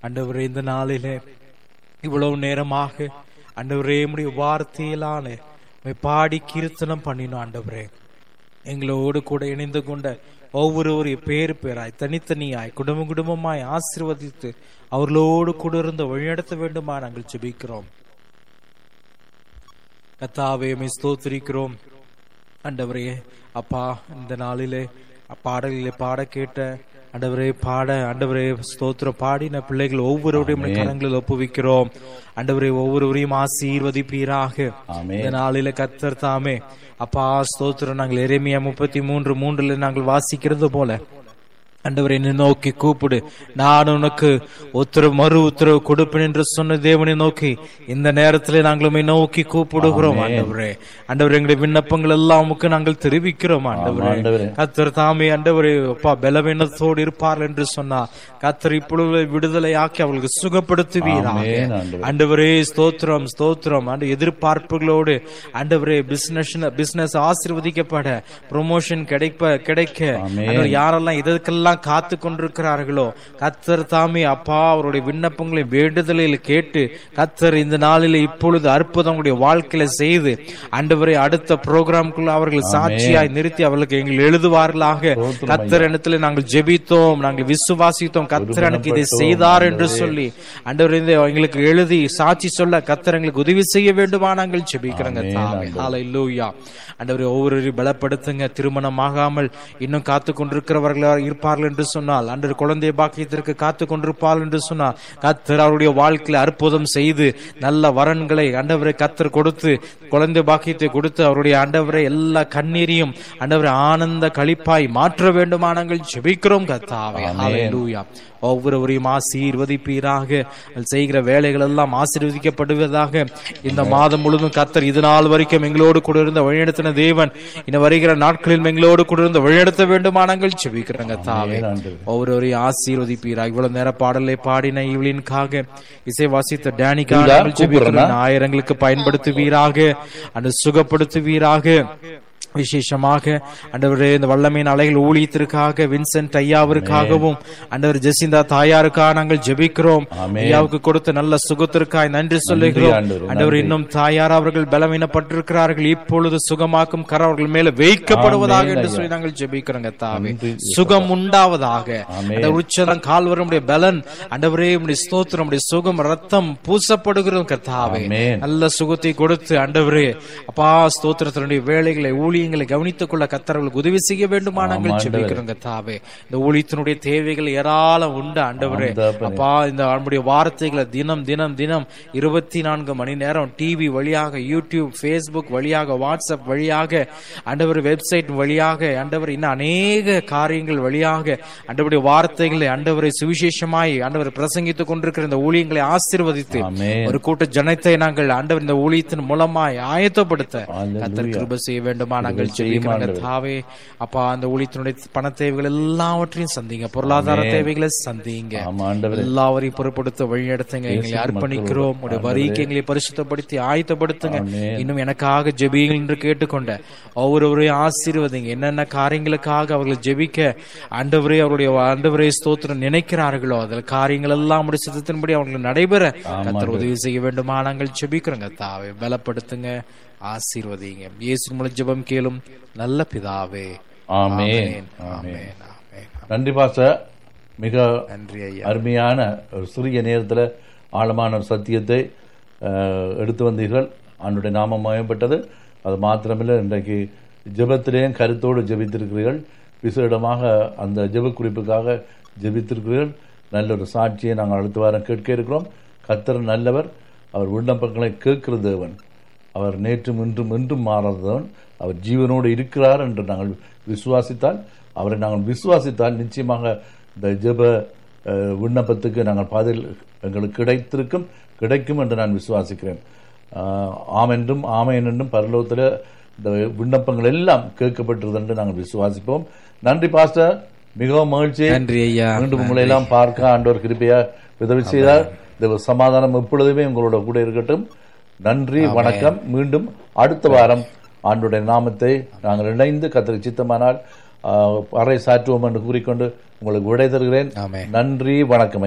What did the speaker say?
ஆண்டவரே இந்த நாளிலே இவ்வளவு நேரமாக ஆண்டவரே உம்முடைய வார்த்தையிலான உம்மை பாடி கீர்த்தனம் பண்ணினோம் ஆண்டவரே எங்களோடு கூட இணைந்து கொண்ட ஒவ்வொருவரையும் பேர் பேராய் தனித்தனியாய் குடும்ப குடும்பமாய் ஆசீர்வதித்து அவர்களோடு கூட இருந்து வழிநடத்த வேண்டுமா நாங்கள் ஜெபிக்கிறோம் கத்தாவே உம்மை ஸ்தோத்திரிக்கிறோம் ஆண்டவரே அப்பா இந்த நாளிலே பாடலிலே பாட கேட்ட ஆண்டவரே பாட ஆண்டவரே ஸ்தோத்திரம் பாடின பிள்ளைகள் ஒவ்வொருவரையும் உம்முடைய கரங்களில் ஒப்புவிக்கிறோம் ஆண்டவரே ஒவ்வொருவரையும் ஆசீர்வதிப்பீராக ஆமென். இந்த நாளில கத்தர் தாமே அப்பா ஸ்தோத்திரம் நாங்கள் எரேமியா முப்பத்தி மூன்று மூன்றுல நாங்கள் வாசிக்கிறது போல ஆண்டவரை என்னை நோக்கி கூப்பிடு நான் உனக்கு உத்தரவு மறு உத்தரவு கொடுப்பேன் என்று சொன்ன தேவனை நோக்கி இந்த நேரத்திலே நாங்கள் உம்மை நோக்கி கூப்பிடுகிறோம் ஆண்டவரே ஆண்டவரே எங்களுடைய விண்ணப்பங்கள் எல்லாம் உமக்கு நாங்கள் தெரிவிக்கிறோம் ஆண்டவரே ஆண்டவரே. கத்தர் தாமே ஆண்டவரே அப்பா பலவீனத்தோடு இருப்பார்கள் என்று சொன்னார் கத்தர் இப்பொழுது விடுதலையாக்கி அவர்களுக்கு சுகப்படுத்துவீராக ஆமென், ஆண்டவரே. ஆண்டவரே ஸ்தோத்திரம் ஸ்தோத்திரம் ஆண்டு எதிர்பார்ப்புகளோடு ஆண்டவரே பிசினஸ் பிசினஸ் ஆசீர்வதிக்கப்பட ப்ரொமோஷன் கிடைப்ப கிடைக்க ஆமென். ஆண்டவரே, யாரெல்லாம் இதற்கெல்லாம் காத்து கொண்டிருக்கிறார்களோ கத்தர் தாமே அப்பா அவருடைய விண்ணப்பங்களை வேண்டுதலில் கேட்டு கத்தர் இந்த நாளில் இப்பொழுது அற்புதம் உங்களுடைய வாழ்க்கையில செய்து ஆண்டவரை அடுத்த ப்ரோக்ராம்குள்ள அவர்கள் சாட்சியாய் நிறுத்தி அவர்களுக்கு எங்கள் எழுதுவார்களாக கத்தர் இடத்துல நாங்கள் ஜெபித்தோம் நாங்கள் விசுவாசித்தோம் கத்தர் எனக்கு இதை செய்தார் என்று சொல்லி ஆண்டவர் இந்த எங்களுக்கு எழுதி சாட்சி சொல்ல கத்தர் எங்களுக்கு உதவி செய்ய வேண்டுமா நாங்கள் ஜெபிக்கிறோங்க தாவே ஹalleluya ஆண்டவரே ஒவ்வொருவரையும் பலப்படுத்துங்க திருமணம் ஆகாமல் இன்னும் காத்து கொண்டிருக்கிறவர்கள் இருப்பார்கள் என்று சொன்னால் ஆண்டவர் குழந்தை பாக்கியத்திற்கு காத்து கொண்டிருப்பார்கள் என்று சொன்னால் கத்தர் அவருடைய வாழ்க்கையில அற்புதம் செய்து நல்ல வரன்களை ஆண்டவரை கத்தர் கொடுத்து குழந்தை பாக்கியத்தை கொடுத்து அவருடைய ஆண்டவரை எல்லா கண்ணீரையும் ஆண்டவரை ஆனந்த களிப்பாய் மாற்ற வேண்டுமா நாங்கள் ஜெபிக்கிறோம் கத்தாவே ஹalleluya ஒவ்வொருவரையும் ஆசீர்வதிப்பீராக அவர்கள் செய்கிற வேலைகள் எல்லாம் ஆசீர்வதிக்கப்படுவதாக இந்த மாதம் முழுவதும் கத்தர் இது நாள் வரைக்கும் எங்களோடு கூட இருந்த வழிநடத்தின தேவன் இன்னும் வருகிற நாட்களில் எங்களோடு கூட இருந்து வழிநடத்த வேண்டுமா நாங்கள் செபிக்கிறோங்க தாவே ஆண்டவரே. ஒவ்வொருவரையும் ஆசீர்வதிப்பீராக இவ்வளவு நேர பாடலை பாடின இவளின்காக இசை வாசித்த டேனிக்காக இதா, நாங்கள் ஜெபிக்கிறோம். கூப்பிடுறேனா? ஆயிரங்களுக்கு பயன்படுத்துவீராக அந்த சுகப்படுத்துவீராக விசேஷமாக ஆண்டவரே இந்த வல்லமையின் அலைகள் ஊழியத்திற்காக வின்சென்ட் ஐயாவிற்காகவும் ஆண்டவர் ஜெசிந்தா தாயாருக்காக நாங்கள் ஜெபிக்கிறோம் ஆமென். ஐயாவுக்கு கொடுத்த நல்ல சுகத்திற்காய் நன்றி சொல்லுகிறோம் ஆண்டவரே, ஆண்டவர் நன்றி. இன்னும் தாயார் அவர்கள் பலவீனப்பட்டிருக்கிறார்கள் இப்பொழுது சுகமாக்கும் கர அவர்கள் மேல வைக்கப்படுவதாக ஆமென், என்று ஐயா. சொல்லி நாங்கள் ஜெபிக்கிறோங்க தாவே நன்றி, சுகம் உண்டாவதாக ஆமென். அந்த உச்சலம் கால்வரமுடைய பலன் ஆண்டவரே உடைய ஸ்தோத்திரம் உடைய சுகம் ரத்தம் பூசப்படுகிறோம் கர்த்தாவே ஆமென். நல்ல சுகத்தை கொடுத்து ஆண்டவரே அப்பா ஸ்தோத்திரத்தினுடைய வேலைகளை ஊழியங்களை கவனித்துக் கொள்ள கத்தர்களுக்கு உதவி செய்ய வேண்டுமா நாங்கள் ஆமா, ஜெபிக்கிறோம் கர்த்தாவே இந்த ஊழியத்தினுடைய தேவைகள் ஏராளம் உண்டு ஆண்டவரே ஆண்டவரே. அப்பா இந்த நம்முடைய வார்த்தைகளை தினம் தினம் தினம் இருபத்தி நான்கு மணி நேரம் டிவி வழியாக யூடியூப் ஃபேஸ்புக் வழியாக வாட்ஸ்அப் வழியாக ஆண்டவர் வெப்சைட் வழியாக ஆண்டவர் இன்னும் அநேக காரியங்கள் வழியாக ஆண்டவருடைய வார்த்தைகளை ஆண்டவரை சுவிசேஷமாய் ஆண்டவர் பிரசங்கித்துக் கொண்டிருக்கிற இந்த ஊழியங்களை ஆசீர்வதித்து ஆமென். ஒரு கூட்ட ஜனத்தை நாங்கள் ஆண்டவர் இந்த ஊழியத்தின் மூலமாய் ஆயத்தப்படுத்த Hallelujah. கத்தர் கிருபை செய்ய வேண்டுமா நாங்கள் கிருபை செய்யும் ஜெபிக்கிறோங்க ஆண்டவரே. தாவே அப்பா அந்த ஊழியத்தினுடைய பண தேவைகள் எல்லாவற்றையும் சந்திங்க பொருளாதார ஆமென். தேவைகளை சந்திங்க ஆமா ஆண்டவரே எல்லாவரையும் பொறுப்படுத்த வழிநடத்துங்க எங்களை இயேசு அர்ப்பணிக்கிறோம் மக்களோடு உடைய வரிக்கு எங்களை பரிசுத்தப்படுத்தி ஆயத்தப்படுத்துங்க ஆமென். இன்னும் எனக்காக ஜெபியுங்கள் என்று கேட்டுக்கொண்ட ஒவ்வொருவரையும் ஆசீர்வதிங்க என்னென்ன காரியங்களுக்காக அவர்கள் ஜெபிக்க ஆண்டவரே அவருடைய ஆண்டவரே ஸ்தோத்திரம் நினைக்கிறார்களோ அதில் காரியங்கள் எல்லாம் உடைய சித்தத்தின்படி அவர்களுக்கு நடைபெற கத்தர் உதவி செய்ய வேண்டுமா நாங்கள் ஜெபிக்கிறோங்க தாவே பலப்படுத்துங்க ஆசீர்வதிங்க இயேசு மூலம் ஜெபம் கேளும் நல்ல பிதாவே ஆமென் ஆமென், ஆமென் ஆமென், ஆமென். நன்றி பாச மிக நன்றி ஐயா அருமையான ஒரு சிறிய நேரத்தில் ஆழமான ஒரு சத்தியத்தை அஹ், எடுத்து வந்தீர்கள் ஆண்டுடைய நாமம் மயப்பட்டது அது மாத்திரமில்லை இன்றைக்கு ஜெபத்திலேயும் கருத்தோடு ஜெபித்திருக்கிறீர்கள் விசேடமாக அந்த ஜெப குறிப்புக்காக ஜெபித்திருக்கிறீர்கள் நல்ல ஒரு சாட்சியை நாங்கள் அடுத்த வாரம் கேட்க இருக்கிறோம் கத்தர் நல்லவர் அவர் விண்ணப்பங்களை கேட்கிற தேவன் அவர் நேற்றும் இன்றும் என்றும் மாறாதவன் அவர் ஜீவனோடு இருக்கிறார் என்று நாங்கள் விசுவாசித்தால் அவரை நாங்கள் விசுவாசித்தால் நிச்சயமாக இந்த ஜெப அஹ், விண்ணப்பத்துக்கு நாங்கள் பதில் எங்களுக்கு கிடைத்திருக்கும் கிடைக்கும் என்று நான் விசுவாசிக்கிறேன் ஆஹ், ஆம் என்றும் ஆமையன் என்றும் பரலோகத்தில் இந்த விண்ணப்பங்கள் எல்லாம் கேட்கப்பட்டிருது என்று நாங்கள் விசுவாசிப்போம் நன்றி பாஸ்டர் மிகவும் மகிழ்ச்சி நன்றி ஐயா மீண்டும் உங்களை எல்லாம் பார்க்க ஆண்டவர் கிருபையா உதவி செய்தார் இந்த சமாதானம் எப்பொழுதுமே உங்களோட கூட இருக்கட்டும் நன்றி வணக்கம் மீண்டும் அடுத்த வாரம் ஆண்டுடைய நாமத்தை நாங்கள் இணைந்து கத்திரி சித்தமானால் ஆஹ், அறை சாற்றுவோம் என்று கூறிக்கொண்டு உங்களுக்கு விடை தருகிறேன் ஆமென். நன்றி வணக்கம்